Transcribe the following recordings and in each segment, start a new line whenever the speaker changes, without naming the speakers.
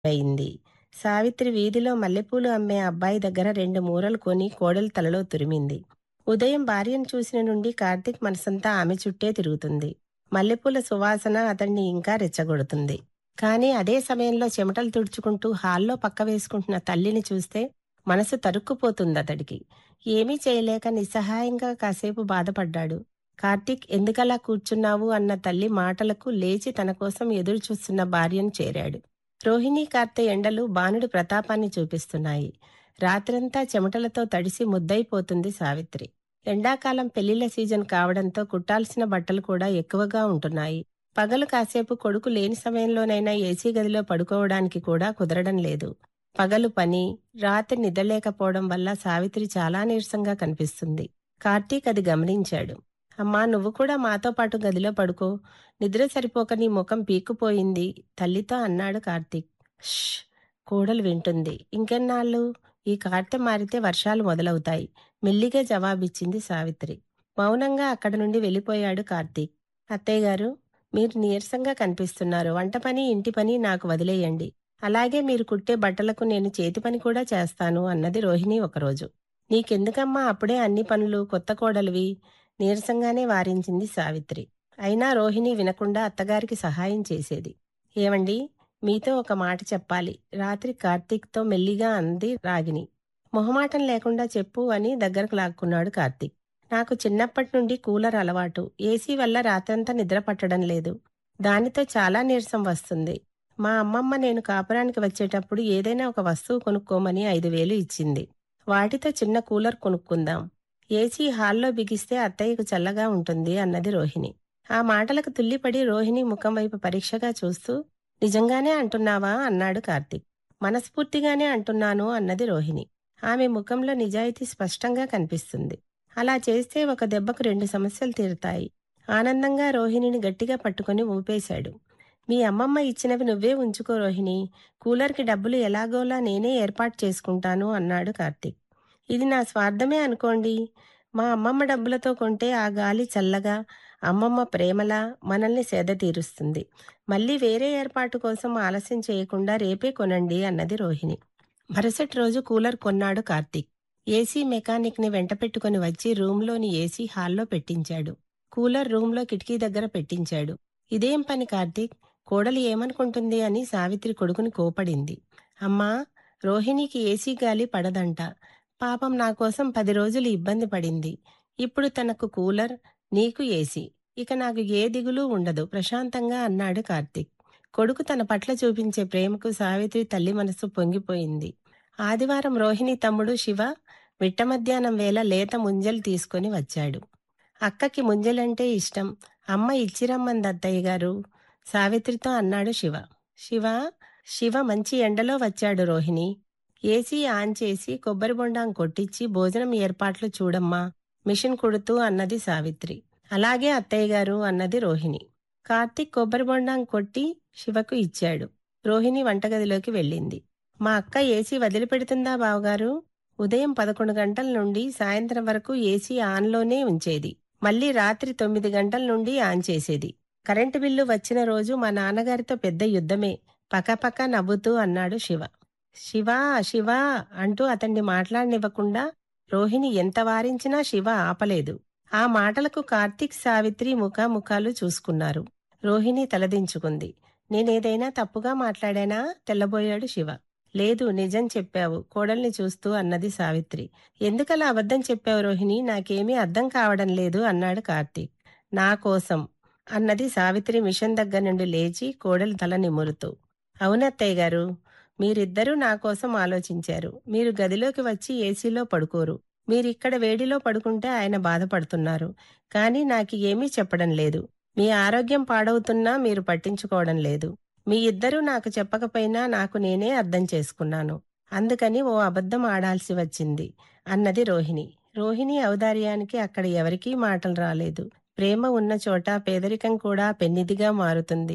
అయింది. సావిత్రి వీధిలో మల్లెపూలు అమ్మే అబ్బాయి దగ్గర రెండు మూరలు కొని కోడలు తలలో తురిమింది. ఉదయం భార్యను చూసిన నుండి కార్తీక్ మనసంతా ఆమె చుట్టే తిరుగుతుంది. మల్లెపూల సువాసన అతన్ని ఇంకా రెచ్చగొడుతుంది. కాని అదే సమయంలో చెమటలు తుడుచుకుంటూ హాల్లో పక్క వేసుకుంటున్న తల్లిని చూస్తే మనసు తరుక్కుపోతుందతడికి. ఏమీ చేయలేక నిస్సహాయంగా కాసేపు బాధపడ్డాడు. కార్తీక్ ఎందుకలా కూర్చున్నావు అన్న తల్లి మాటలకు లేచి తనకోసం ఎదురుచూస్తున్న భార్యను చేరాడు. రోహిణీ కార్తె ఎండలు బాణుడి ప్రతాపాన్ని చూపిస్తున్నాయి. రాత్రంతా చెమటలతో తడిసి ముద్దయిపోతుంది సావిత్రి. ఎండాకాలం పెళ్లిళ్ల సీజన్ కావడంతో కుట్టాల్సిన బట్టలు కూడా ఎక్కువగా ఉంటున్నాయి. పగలు కాసేపు కొడుకు లేని సమయంలోనైనా ఏసీ గదిలో పడుకోవడానికి కూడా కుదరడం లేదు. పగలు పని, రాత్రి నిద్రలేకపోవడం వల్ల సావిత్రి చాలా నీరసంగా కనిపిస్తుంది. కార్తీక్ అది గమనించాడు. అమ్మా నువ్వు కూడా మాతో పాటు గదిలో పడుకో. నిద్ర సరిపోక నీ ముఖం పీక్కుపోయింది తల్లితో అన్నాడు కార్తీక్. ష్ కోడలు వింటుంది. ఇంకెన్నాళ్ళు? ఈ కార్తె మారితే వర్షాలు మొదలవుతాయి. మెల్లిగా జవాబిచ్చింది సావిత్రి. మౌనంగా అక్కడి నుండి వెళ్ళిపోయాడు కార్తీక్. అత్తయ్యగారు మీరు నీరసంగా కనిపిస్తున్నారు. వంట పని, ఇంటి పని నాకు వదిలేయండి. అలాగే మీరు కుట్టే బట్టలకు నేను చేతి పని కూడా చేస్తాను అన్నది రోహిణి ఒకరోజు. నీకెందుకమ్మా అప్పుడే అన్ని పనులు కొత్త కోడలివి నీరసంగానే వారించింది సావిత్రి. అయినా రోహిణి వినకుండా అత్తగారికి సహాయం చేసేది. ఏవండి మీతో ఒక మాట చెప్పాలి రాత్రి కార్తీక్తో మెల్లిగా అంది రాగిణి. మొహమాటం లేకుండా చెప్పు అని దగ్గరకు లాక్కున్నాడు కార్తీక్. నాకు చిన్నప్పటి నుండి కూలర్ అలవాటు. ఏసీ వల్ల రాత్రంతా నిద్ర పట్టడం లేదు. దానితో చాలా నీరసం వస్తుంది. మా అమ్మమ్మ నేను కాపురానికి వచ్చేటప్పుడు ఏదైనా ఒక వస్తువు కొనుక్కోమని ఐదు వేలు ఇచ్చింది. వాటితో చిన్న కూలర్ కొనుక్కుందాం. ఏసీ హాల్లో బిగిస్తే అత్తయ్యకు చల్లగా ఉంటుంది అన్నది రోహిణి. ఆ మాటలకు తుల్లిపడి రోహిణి ముఖం వైపు పరీక్షగా చూస్తూ నిజంగానే అంటున్నావా అన్నాడు కార్తీక్. మనస్ఫూర్తిగానే అంటున్నాను అన్నది రోహిణి. ఆమె ముఖంలో నిజాయితీ స్పష్టంగా కనిపిస్తుంది. అలా చేస్తే ఒక దెబ్బకు రెండు సమస్యలు తీరుతాయి. ఆనందంగా రోహిణిని గట్టిగా పట్టుకుని ఊపేశాడు. మీ అమ్మమ్మ ఇచ్చినవి నువ్వే ఉంచుకో రోహిణి. కూలర్కి డబ్బులు ఎలాగోలా నేనే ఏర్పాటు చేసుకుంటాను అన్నాడు కార్తీక్. ఇది నా స్వార్థమే అనుకోండి. మా అమ్మమ్మ డబ్బులతో కొంటే ఆ గాలి చల్లగా, అమ్మమ్మ ప్రేమలా మనల్ని సేద తీరుస్తుంది. మళ్ళీ వేరే ఏర్పాటు కోసం ఆలస్యం చేయకుండా రేపే కొనండి అన్నది రోహిణి. మరుసటి రోజు కూలర్ కొన్నాడు కార్తీక్. ఏసీ మెకానిక్ ని వెంటపెట్టుకుని వచ్చి రూంలోని ఏసీ హాల్లో పెట్టించాడు. కూలర్ రూంలో కిటికీ దగ్గర పెట్టించాడు. ఇదేం పని కార్తీక్ కోడలు ఏమనుకుంటుంది అని సావిత్రి కొడుకుని కోపడింది. అమ్మా రోహిణికి ఏసీ గాలి పడదంట. పాపం నాకోసం పది రోజులు ఇబ్బంది పడింది. ఇప్పుడు తనకు కూలర్, నీకు ఏసీ. ఇక నాకు ఏ దిగులూ ఉండదు ప్రశాంతంగా అన్నాడు కార్తీక్. కొడుకు తన పట్ల చూపించే ప్రేమకు సావిత్రి తల్లి మనసు పొంగిపోయింది. ఆదివారం రోహిణి తమ్ముడు శివ మిట్ట మధ్యాహ్నం వేళ లేత ముంజలు తీసుకుని వచ్చాడు. అక్కకి ముంజలంటే ఇష్టం. అమ్మ ఇచ్చిరమ్మంది అత్తయ్యగారు సావిత్రితో అన్నాడు శివ. శివ శివ మంచి ఎండలో వచ్చాడు రోహిణి. ఏసీ ఆన్ చేసి కొబ్బరి బొండాం కొట్టించి భోజనం ఏర్పాట్లు చూడమ్మా మిషన్ కుడుతూ అన్నది సావిత్రి. అలాగే అత్తయ్యగారు అన్నది రోహిణి. కార్తీక్ కొబ్బరి బొండాం కొట్టి శివకు ఇచ్చాడు. రోహిణి వంటగదిలోకి వెళ్ళింది. మా అక్క ఏసీ వదిలిపెడుతుందా బావగారు? ఉదయం పదకొండు గంటల నుండి సాయంత్రం వరకు ఏసీ ఆన్లోనే ఉంచేది. మళ్ళీ రాత్రి తొమ్మిది గంటల నుండి ఆన్ చేసేది. కరెంటు బిల్లు వచ్చిన రోజు మా నాన్నగారితో పెద్ద యుద్ధమే పకపక నవ్వుతూ అన్నాడు శివ. శివా శివా అంటూ అతన్ని మాట్లాడనివ్వకుండా రోహిణి ఎంత వారించినా శివ ఆపలేదు. ఆ మాటలకు కార్తీక్ సావిత్రి ముఖాముఖాలు చూసుకున్నారు. రోహిణి తలదించుకుంది. నేనేదైనా తప్పుగా మాట్లాడానా తెల్లబోయాడు శివ. లేదు నిజం చెప్పావు కోడల్ని చూస్తూ అన్నది సావిత్రి. ఎందుకలా అబద్ధం చెప్పావు రోహిణి నాకేమీ అర్థం కావడం లేదు అన్నాడు కార్తీక్. నా కోసం అన్నది సావిత్రి మిషన్ దగ్గర నుండి లేచి కోడలి తల నిమురుతూ. అవునత్తయ్య గారు మీరిద్దరూ నా కోసం ఆలోచించారు. మీరు గదిలోకి వచ్చి ఏసీలో పడుకోరు. మీరిక్కడ వేడిలో పడుకుంటే ఆయన బాధపడుతున్నారు. కానీ నాకు ఏమీ చెప్పడం లేదు. మీ ఆరోగ్యం పాడవుతున్నా మీరు పట్టించుకోవడం లేదు. మీ ఇద్దరూ నాకు చెప్పకపోయినా నాకు నేనే అర్థం చేసుకున్నాను. అందుకని ఓ అబద్ధం ఆడాల్సి వచ్చింది అన్నది రోహిణి. రోహిణి ఔదార్యానికి అక్కడ ఎవరికీ మాటలు రాలేదు. ప్రేమ ఉన్న చోట పేదరికం కూడా పెన్నిదిగా మారుతుంది.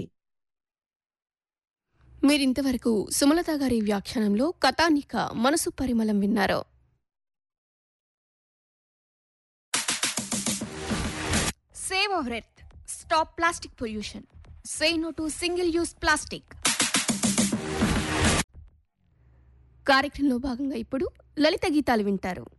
మీరింతవరకు సుమలత గారి వ్యాఖ్యానంలో కథానిక మనసు పరిమళం విన్నారు
Save our earth. Stop plastic pollution. Say no to single use plastic.
కార్యక్రమంలో భాగంగా ఇప్పుడు లలిత గీతాలు వింటారు